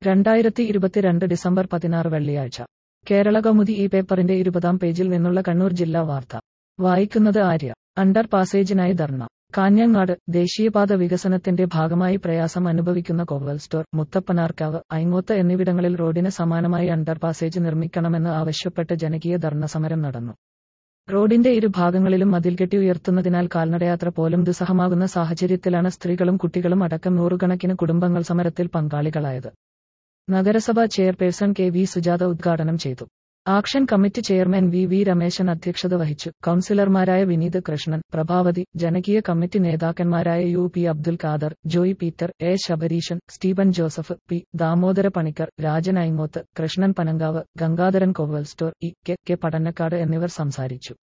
രണ്ടായിരത്തി ഇരുപത്തിരണ്ട് ഡിസംബർ പതിനാറ് വെള്ളിയാഴ്ച കേരള കൗമുദി ഈ പേപ്പറിന്റെ ഇരുപതാം പേജിൽ നിന്നുള്ള കണ്ണൂർ ജില്ലാ വാർത്ത വായിക്കുന്നത് ആര്യ അണ്ടർ പാസേജിനായി ധർണ കാഞ്ഞങ്ങാട് ദേശീയപാത വികസനത്തിന്റെ ഭാഗമായി പ്രയാസം അനുഭവിക്കുന്ന കോവൽ സ്റ്റോർ മുത്തപ്പനാർക്കാവ് ഐങ്ങോത്ത് എന്നിവിടങ്ങളിൽ റോഡിന് സമാനമായി അണ്ടർ പാസേജ് നിർമ്മിക്കണമെന്ന് ആവശ്യപ്പെട്ട് ജനകീയ ധർണ സമരം നടന്നു റോഡിന്റെ ഇരുഭാഗങ്ങളിലും മതിൽകെട്ടി ഉയർത്തുന്നതിനാൽ കാൽനടയാത്ര പോലും ദുസ്സഹമാകുന്ന സാഹചര്യത്തിലാണ് സ്ത്രീകളും കുട്ടികളും അടക്കം നൂറുകണക്കിന് കുടുംബങ്ങൾ സമരത്തിൽ പങ്കാളികളായത് നഗരസഭാ ചെയർപേഴ്സൺ കെ വി സുജാത ഉദ്ഘാടനം ചെയ്തു action committee chairman V V Rameshan അധ്യക്ഷത വഹിച്ചു കൌൺസിലർമാരായ വിനീത് കൃഷ്ണൻ പ്രഭാവതി ജനകീയ കമ്മിറ്റി നേതാക്കന്മാരായ U P Abdul Khader Joy Peter A Sabareesan Stephen Joseph P Damodara Panicker Rajan Aingoth Krishnan Panankavu Gangadharan Koval store E K K Padannakkad എന്നിവർ സംസാരിച്ചു